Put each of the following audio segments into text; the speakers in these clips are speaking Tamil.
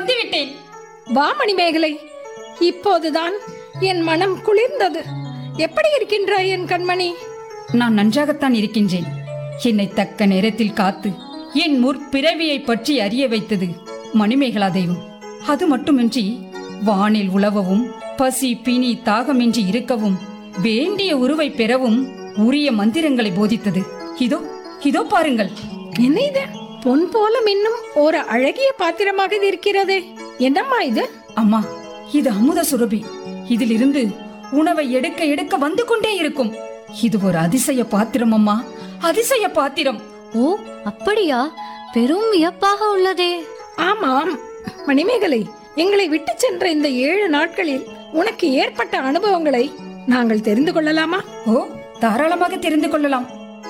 வந்துவிட்டேன் வா மணிமேகலை இப்போதுதான் என் மனம் குளிர்ந்தது எப்படி இருக்கின்றாய் என் கண்மணி நான் நன்றாகத்தான் இருக்கின்றேன் என்னை தக்க நேரத்தில் காத்து என் முற்பிறவியை பற்றி அறிய வைத்தது மணிமேகலா தெய்வம் அது மட்டுமின்றி வானில் உலவவும் பசி பிணி தாகமின்றி இருக்கவும் வேண்டிய உருவை பெறவும் உரிய மந்திரங்களை போதித்தது இதோ இதோ பாருங்கள் என்ன இது பொன் போல மின்னும் ஒரு அழகிய பாத்திரமாக இது இருக்கிறதே என்னம்மா இது அம்மா இது அமுத சுரபி இதிலிருந்து உணவை எடுக்க எடுக்க வந்து கொண்டே இருக்கும் இது ஒரு அதிசய பாத்திரம் அம்மா அதிசய பாத்திரம் ஓ அப்படியா பெரும் வியப்பாக உள்ளதே ஆமாம் மணிமேகலை எங்களை விட்டு சென்ற இந்த ஏழு நாட்களில் உனக்கு ஏற்பட்ட அனுபவங்களை நாங்கள் தெரிந்து கொள்ளலாமா ஓ தாராளமாக தெரிந்து கொள்ளலாம்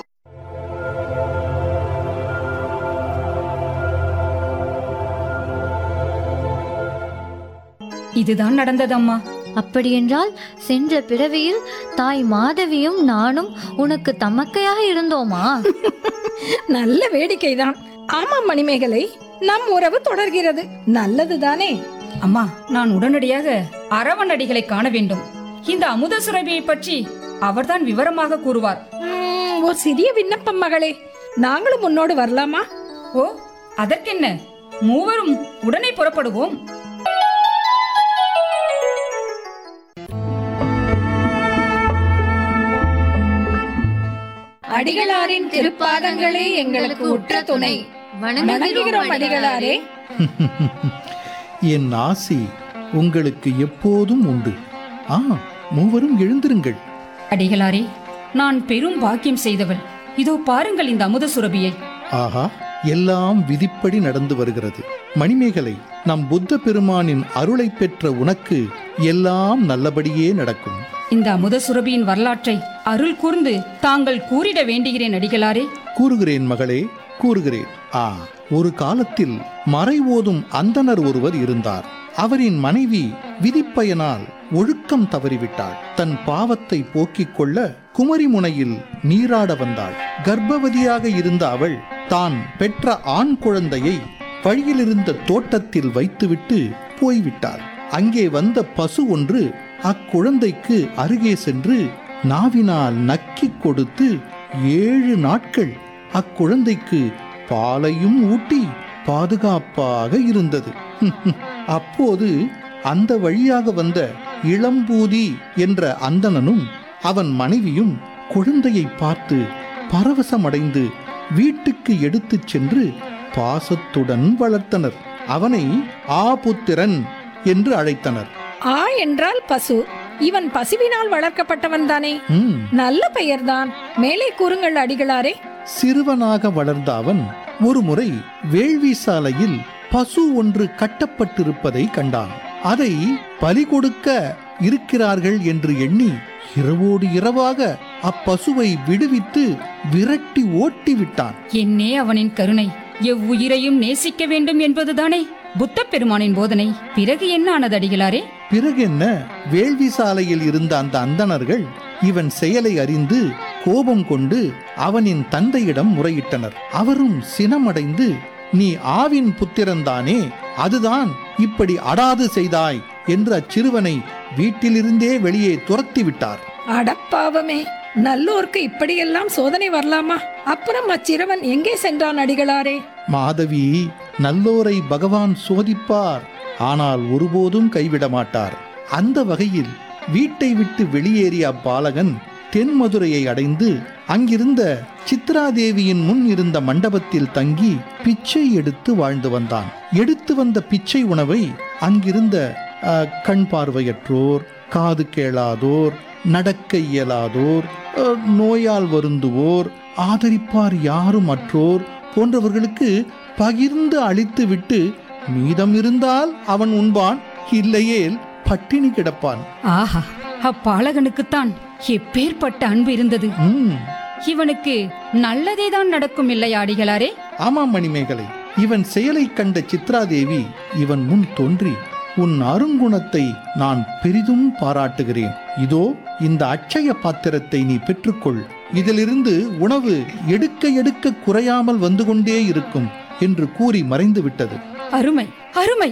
இதுதான் நடந்தது அம்மா அப்படியென்றால் சென்ற பிறவியில் தாய் மாதவியும் நானும் உனக்கு தமக்கையாக இருந்தோமா நல்ல வேடிக்கைதான் ஆமாம் மணிமேகலை நம் உறவு தொடர்கிறது நல்லதுதானே அம்மா நான் உடனடியாக அரவணடிகளை காண வேண்டும் இந்த அமுத சுரபியை பற்றி அவர்தான் விவரமாக கூறுவார் உம், ஒரு சிறிய விண்ணப்பம் மகளே நாங்களும் உன்னோடு வரலாமா ஓ அதற்கென்ன மூவரும் உடனே புறப்படுவோம் அடிகளாரின் திருப்பாதங்களே எங்களுக்கு உற்ற துணை வணங்குகிறோம் அடிகளாரே என் ஆசி உங்களுக்கு எப்போதும் உண்டு ஆ மூவரும் எழுந்திருங்கள் அடிகளாரே நான் பெரும் பாக்கியம் செய்தவள் இதோ பாருங்கள் இந்த அமுத சுரபியை ஆஹா எல்லாம் விதிப்படி நடந்து வருகிறது மணிமேகலை நம் புத்த பெருமானின் அருளை பெற்ற உனக்கு எல்லாம் நல்லபடியே நடக்கும் இந்த அமுத சுரபியின் வரலாற்றை அருள் கூர்ந்து தாங்கள் கூறிட வேண்டுகிறேன் அடிகளாரே கூறுகிறேன் மகளே கூறுகிறேன் ஆ ஒரு காலத்தில் மறை ஓதும் அந்தணர் ஒருவர் இருந்தார் அவரின் மனைவி விதிப்பயனால் ஒழுக்கம் தவறிவிட்டாள் தன் பாவத்தை போக்கிக் கொள்ள குமரிமுனையில் நீராட வந்தாள் கர்ப்பவதியாக இருந்த அவள் தான் பெற்ற ஆண் குழந்தையை வழியிலிருந்த தோட்டத்தில் வைத்துவிட்டு போய்விட்டாள் அங்கே வந்த பசு ஒன்று அக்குழந்தைக்கு அருகே சென்று நாவினால் நக்கிக் கொடுத்து ஏழு நாட்கள் அக்குழந்தைக்கு பாலையும் ஊட்டி பாதுகாப்பாக இருந்தது அப்போது அந்த வழியாக வந்த இளம்பூதி என்ற அந்தணனும் அவன் மனைவியும் குழந்தையை பார்த்து பரவசமடைந்து வீட்டுக்கு எடுத்துச் சென்று பாசத்துடன் வளர்த்தனர் அவனை ஆபுத்திரன் என்று அழைத்தனர் ஆ என்றால் பசு இவன் பசுவினால் வளர்க்கப்பட்டவன் தானே ம், நல்ல பெயர்தான் மேலே கூறுங்கள் அடிகளாரே சிறுவனாக வளர்ந்த அவன் ஒருமுறை வேள்வி சாலையில் பசு ஒன்று கட்டப்பட்டிருப்பதை கண்டான் அதை பலி கொடுக்க இருக்கிறார்கள் என்று எண்ணி இரவோடு இரவாக அப்பசுவை விடுவித்து விரட்டி ஓட்டி விட்டான் என்னே அவனின் கருணை எவ்வுயிரையும் நேசிக்க வேண்டும் என்பதுதானே புத்த பெருமானின் போதனை பிறகு என்ன ஆனது அடிகளாரே பிறகென்ன வேள்வி சாலையில் இருந்த அந்த அந்தணர்கள் இவன் செயலை அறிந்து கோபம் கொண்டு அவனின் தந்தையிடம் முறையிட்டனர் அவரும் சினமடைந்து நீ ஆவின் புத்திரன்தானே அதுதான் இப்படி அடாது செய்தாய் என்று அச்சிறுவனை வீட்டிலிருந்தே வெளியே துரத்தி விட்டார் அடப்பாவமே நல்லோர்க்கு இப்படியெல்லாம் சோதனை வரலாமா அப்புறம் அச்சிறுவன் எங்கே சென்றான் அடிகளாரே மாதவி நல்லோரை பகவான் சோதிப்பார் ஆனால் ஒருபோதும் கைவிட மாட்டார் அந்த வகையில் வீட்டை விட்டு வெளியேறிய அப்பாலகன் தென்மதுரையை அடைந்து அங்கிருந்த சித்ராதேவியின் முன் இருந்த மண்டபத்தில் தங்கி பிச்சை எடுத்து வாழ்ந்து வந்தான் எடுத்து வந்த பிச்சை உணவை அங்கிருந்த அஹ், கண் பார்வையற்றோர் காது கேளாதோர் நடக்க இயலாதோர் அஹ், நோயால் வருந்துவோர் ஆதரிப்பார் யாரும் அற்றோர் போன்றவர்களுக்கு பகிர்ந்து அளித்துவிட்டு மீதம் இருந்தால் அவன் உண்பான் இல்லையேல் பட்டினி கிடப்பான் ஆஹா அப்பாலகனுக்குத்தான் எப்பேற்பட்ட அன்பு இருந்தது ம், இவனுக்கு நல்லதே தான் நடக்கும் இல்லையா அடிகளாரே ஆமாம் மணிமேகலை இவன் செயலைக் கண்ட சித்ராதேவி இவன் முன் தோன்றி உன் அருங்குணத்தை நான் பெரிதும் பாராட்டுகிறேன் இதோ இந்த அட்சய பாத்திரத்தை நீ பெற்றுக்கொள் இதிலிருந்து உணவு எடுக்க எடுக்க குறையாமல் வந்து கொண்டே இருக்கும் என்று கூறி மறைந்து விட்டது அருமை அருமை